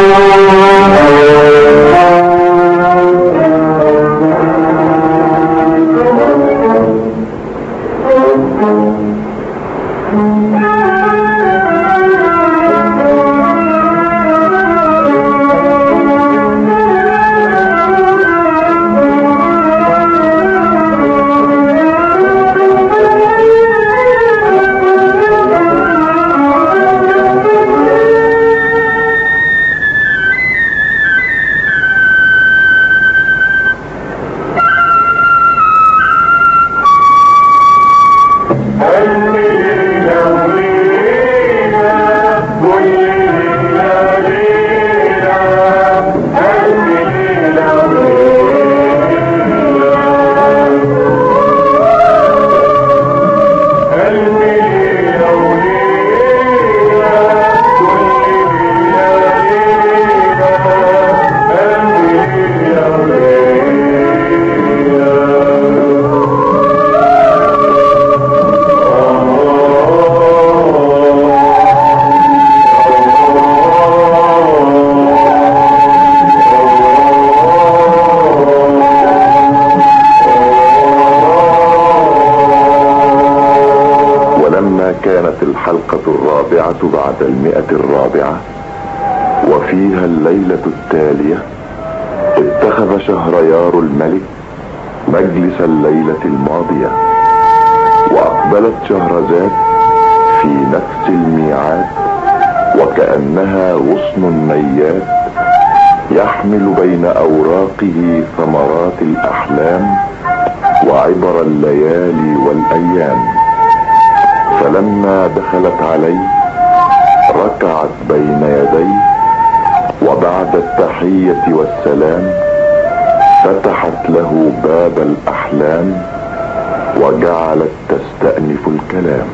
ولما كانت الحلقة الرابعة بعد المئة الرابعة وفيها الليلة التالية اتخذ شهريار الملك مجلس الليلة الماضية وأقبلت شهرزاد في نفس الميعاد وكأنها غصن ميات يحمل بين أوراقه ثمرات الأحلام وعبر الليالي والأيام فلما دخلت عليه ركعت بين يديه وبعد التحية والسلام فتحت له باب الأحلام وجعلت تستأنف الكلام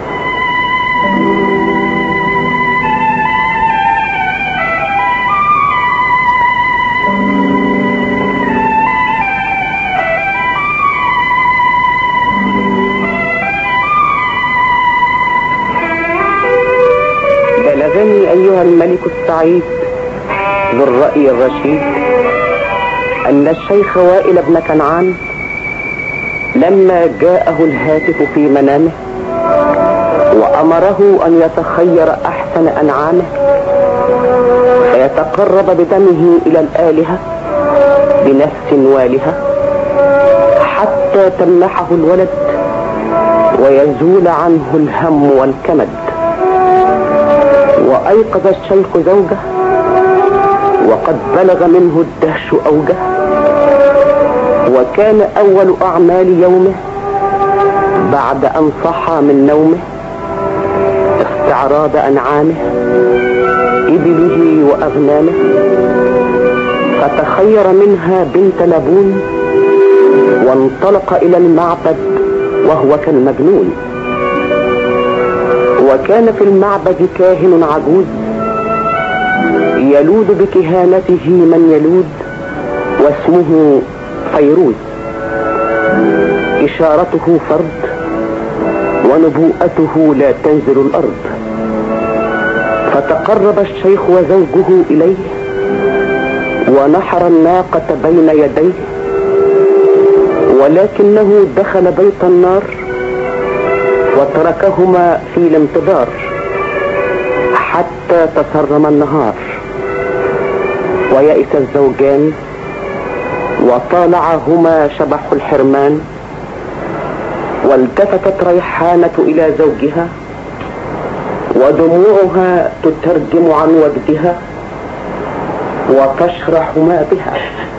بلغني أيها الملك السعيد ذو الرأي الرشيد أن الشيخ وائل بن كنعان لما جاءه الهاتف في منامه وأمره أن يتخير أحسن أنعامه فيتقرب بدمه إلى الآلهة بنفس والهة حتى تمنحه الولد ويزول عنه الهم والكمد وأيقظ الشيخ زوجه وقد بلغ منه الدهش أوجه وكان أول أعمال يومه بعد أن صحى من نومه استعراض أنعامه إبله وأغنامه فتخير منها بنت لبون وانطلق إلى المعبد وهو كالمجنون وكان في المعبد كاهن عجوز يلود بكهانته من يلود واسمه فيروز إشارته فرد ونبوءته لا تنزل الأرض فتقرب الشيخ وزوجه إليه ونحر الناقة بين يديه ولكنه دخل بيت النار وتركهما في الانتظار حتى تسرم النهار ويئس الزوجان وطالعهما شبح الحرمان والتفتت ريحانة إلى زوجها ودموعها تترجم عن وجدها وتشرح ما بها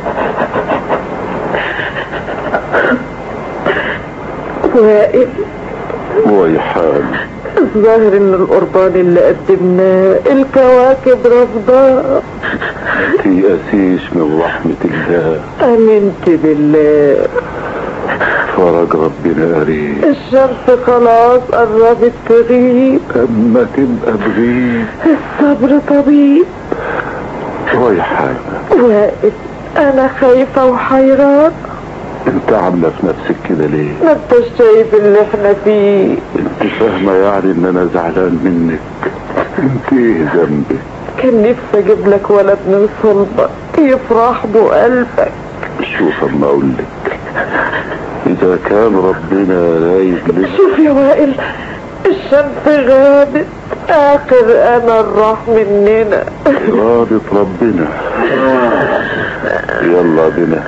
وائل ويحان الظاهر ان القربان اللي قدمناه الكواكب رفضاه تيأسيش من رحمة الله امنت بالله فرج ربنا قريب الشمس خلاص قربت تغيب اما تبقى بغيب الصبر طبيب ويحان وائل انا خايفة وحيران انت عاملة في نفسك كده ليه ما انت شايف اللي احنا فيه انت فاهمة يعني ان انا زعلان منك انت ايه ذنبك كان نفسي اجيب لك ولد من صلبك يفرح بقلبك شوف اما اقول لك اذا كان ربنا رايد لك شوف يا وائل الشمس غابت اخر امل راح مننا إرادة ربنا يلا بنا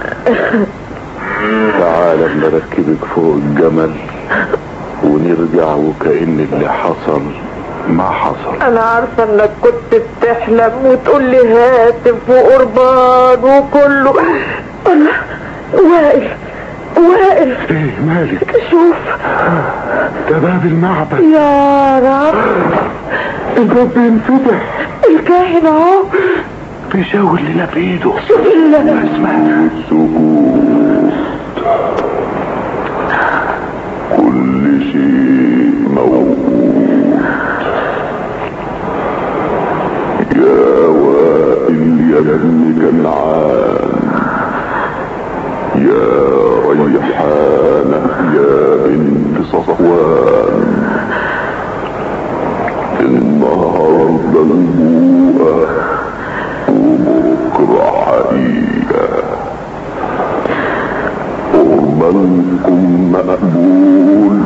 تعال اما اركبك فوق الجمل ونرجع وكأن اللي حصل ما حصل انا عارفه انك كنت بتحلم وتقول لي هاتف وقربان وكله الله وائل وائل ايه مالك شوف ده باب المعبد يا رب الباب بينفتح الكاهن اهو بيشاور لنا بايده شوف ال- اسمع سكوت كل شيء موجود يا وائل يا ابن كنعان يا ريحانة يا بنت صفوان النهارده البوءة وبكرة حقيقة قربانكم مقبول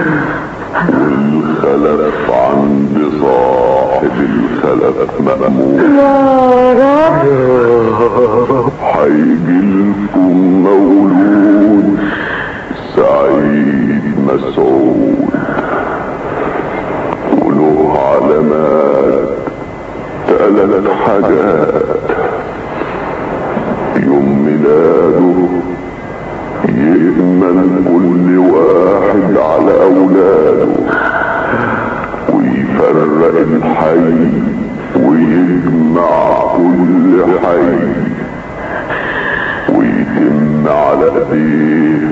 والخلف عند صاحب الخلف مأمون يا رب يا رب هيجيلكم مولود سعيد مسعود وله علامات ثلاث حاجات يوم ميلاده يأمن كل واحد على أولاده ويفرق الحي ويجمع كل حي ويتم على ايديه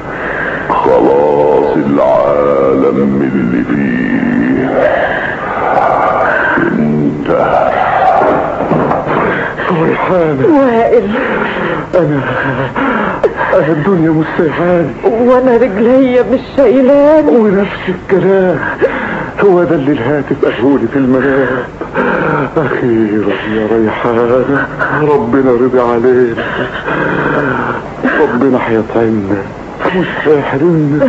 خلاص العالم اللي فيه انت ريحانة وائل انا الدنيا مستيعاني وانا رجليا مش شايلاني ونفس الكلام هو ده اللي الهاتف قالهولي في المنام اخيرا يا ريحانة ربنا رضي علينا ربنا هيطعمنا مش هيحرمنا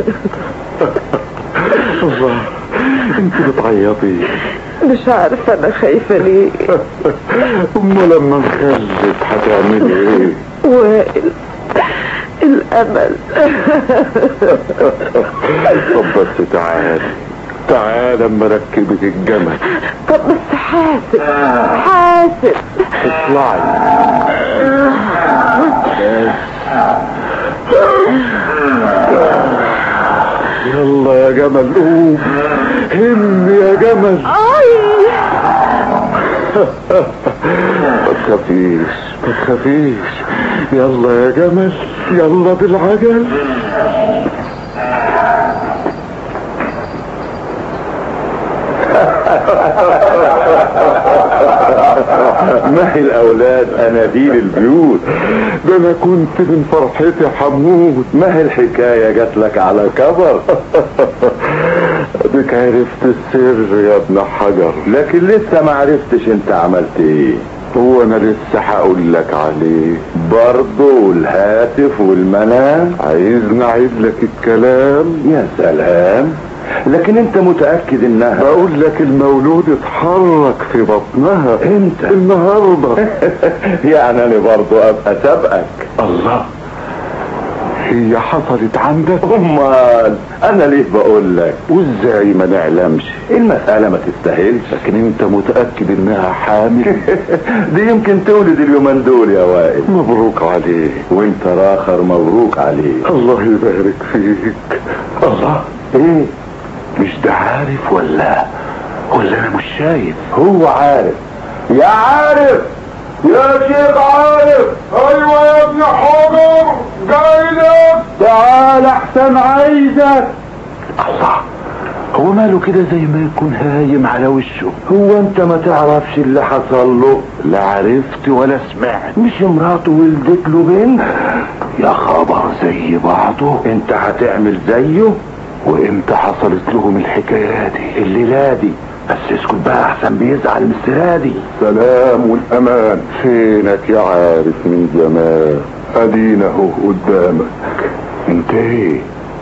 الله انت بتعيطي مش عارفه انا خايفه ليه امال لما نخلف هتعملي ايه وائل الامل طب بس تعالي تعالى اما اركبك الجمل طب بس حاسب حاسب اطلعي يلا يا جمل قوم هم يا جمل اي ما تخافيش ما تخافيش يلا يا جمل يلا بالعجل ما هي الاولاد اناديل البيوت ده انا كنت من فرحتي حمود ما هي الحكايه جات لك على كبر اديك عرفت السر يا ابن حجر لكن لسه ما عرفتش انت عملت ايه هو انا لسه هقول لك عليه برضه الهاتف والمنام عايزني اعيد لك الكلام يا سلام لكن انت متاكد انها بقول لك المولود اتحرك في بطنها امتى النهارده يعني انا برضه ابقى سابقك الله هي حصلت عندك امال انا ليه بقول لك وازاي ما نعلمش المساله ما تستاهلش لكن انت متاكد انها حامل دي يمكن تولد اليومين دول يا وائل مبروك عليك وانت راخر مبروك عليك الله يبارك فيك الله ايه مش ده عارف ولا ولا انا مش شايف هو عارف يا عارف يا شيخ عارف ايوه يا ابن حجر جاي لك تعال احسن عايزك الله هو ماله كده زي ما يكون هايم على وشه هو انت ما تعرفش اللي حصل له لا عرفت ولا سمعت مش مراته ولدت له بنت يا خبر زي بعضه انت هتعمل زيه وامتى حصلت لهم الحكايه دي الليله دي بس اسكت بقى احسن بيزعل من السرادي سلام والامان فينك يا عارف من زمان ادينا اهو قدامك انت ايه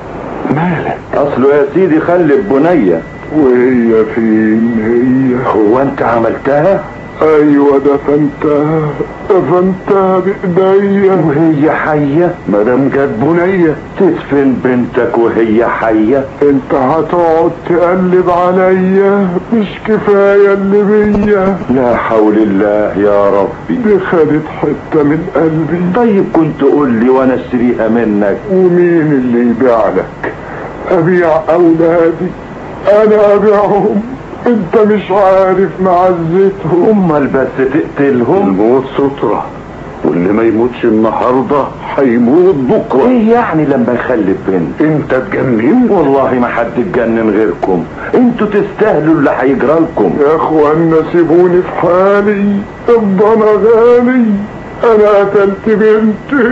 مالك اصله يا سيدي خلي بنية وهي فين هي هو انت عملتها ايوه دفنتها دفنتها بايديا وهي حية مدام جت بنية تدفن بنتك وهي حية انت هتقعد تقلب عليا مش كفاية اللي بيا لا حول الله يا ربي دي خدت حتة من قلبي طيب كنت قول لي وانا اشتريها منك ومين اللي يبيع لك ابيع اولادي انا ابيعهم انت مش عارف معزتهم امال بس تقتلهم الموت سترة واللي ما يموتش النهاردة هيموت بكرة ايه يعني لما يخلف بنت انت اتجننت والله ما حد اتجنن غيركم انتوا تستاهلوا اللي هيجرى لكم يا اخوانا سيبوني في حالي الضنا غالي انا قتلت بنتي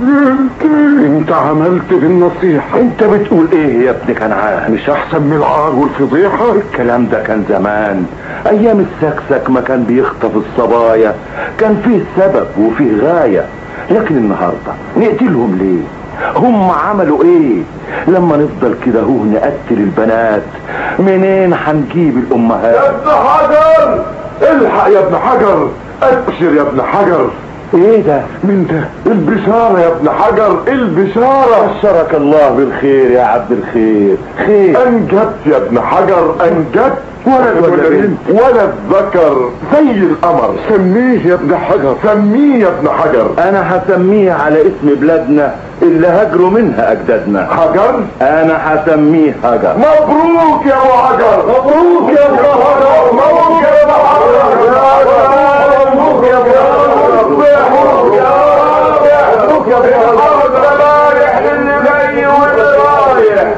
بنتي انت عملت بالنصيحة انت بتقول ايه يا ابن كنعان مش احسن من العار والفضيحة الكلام ده كان زمان ايام السكسك ما كان بيخطف الصبايا كان فيه سبب وفيه غاية لكن النهاردة نقتلهم ليه هم عملوا ايه لما نفضل كده هو نقتل البنات منين هنجيب الامهات ابن حجر الحق يا ابن حجر ابشر يا ابن حجر ايه ده من ده البشارة يا ابن حجر البشارة بشرك الله بالخير يا عبد الخير خير انجبت يا ابن حجر انجبت ولد ولا بنت ولد ذكر زي القمر سميه يا ابن حجر سميه يا ابن حجر انا هسميه على اسم بلادنا اللي هجروا منها اجدادنا حجر انا هسميه هجر مبروك يا ابو حجر مبروك يا ابن حجر مبروك يا ابن حجر مبروك يا ابن حجر مبروك يا ابن حجر رايح للي جاي واللي رايح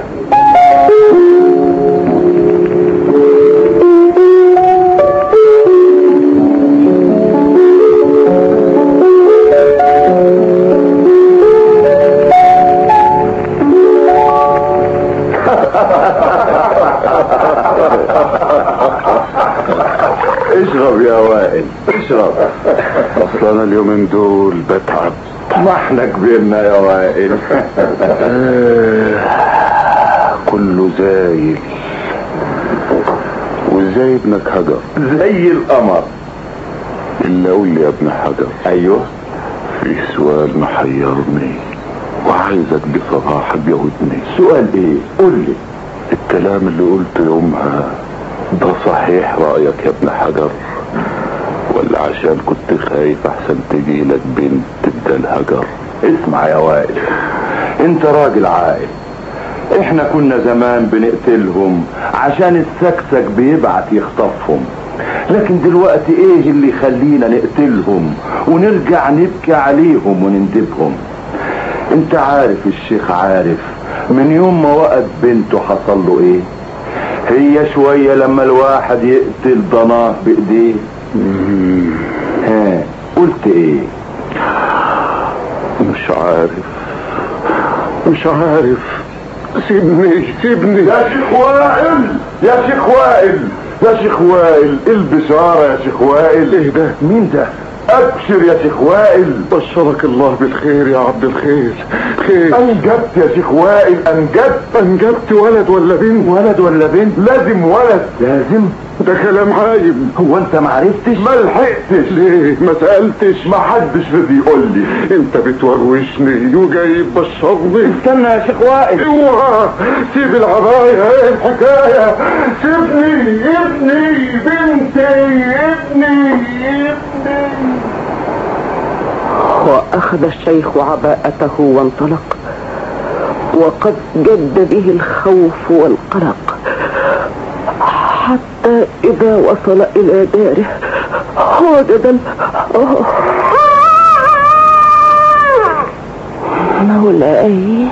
اشرب يا وائل اشرب اصل انا اليومين دول بتعب ما احنا كبرنا يا وائل كله زايل وازاي ابنك هجر زي القمر الا قول لي يا ابن حجر ايوه في سؤال محيرني وعايزك بصراحة تجاوبني سؤال ايه قول لي الكلام اللي قلته يومها ده صحيح رأيك يا ابن حجر ولا عشان كنت خايف احسن تجي لك بنت بدل هجر اسمع يا وائل انت راجل عاقل احنا كنا زمان بنقتلهم عشان السكسك بيبعت يخطفهم لكن دلوقتي ايه اللي يخلينا نقتلهم ونرجع نبكي عليهم ونندبهم انت عارف الشيخ عارف من يوم ما وقت بنته حصل له ايه هي شوية لما الواحد يقتل ضناه بايديه ها قلت ايه مش عارف مش عارف سيبني سيبني يا شيخ وائل يا شيخ وائل يا شيخ وائل البشارة يا شيخ وائل ايه ده مين ده ابشر يا شيخ وائل بشرك الله بالخير يا عبد الخير خير انجبت يا شيخ وائل انجبت انجبت ولد ولا بنت ولد ولا بنت لازم ولد لازم ده كلام عايب هو انت ما عرفتش ما لحقتش ليه ما سألتش ما حدش رضي يقول لي انت بتوروشني وجاي تبشرني استنى يا شيخ وائل اوعى سيب العباية ايه الحكاية سيبني ابني بنتي ابني ابني وأخذ الشيخ عباءته وانطلق وقد جد به الخوف والقلق حتى إذا وصل إلى داره وجد ال- مولاي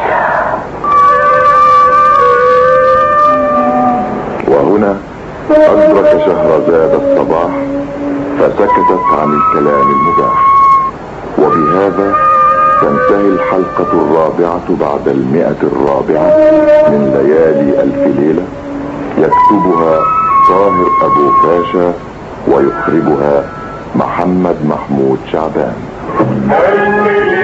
وهنا أدرك شهرزاد الصباح فسكتت عن الكلام المباح وبهذا تنتهي الحلقة الرابعة بعد المئة الرابعة من ليالي ألف ليلة يكتبها طاهر ابو فاشا ويخرجها محمد محمود شعبان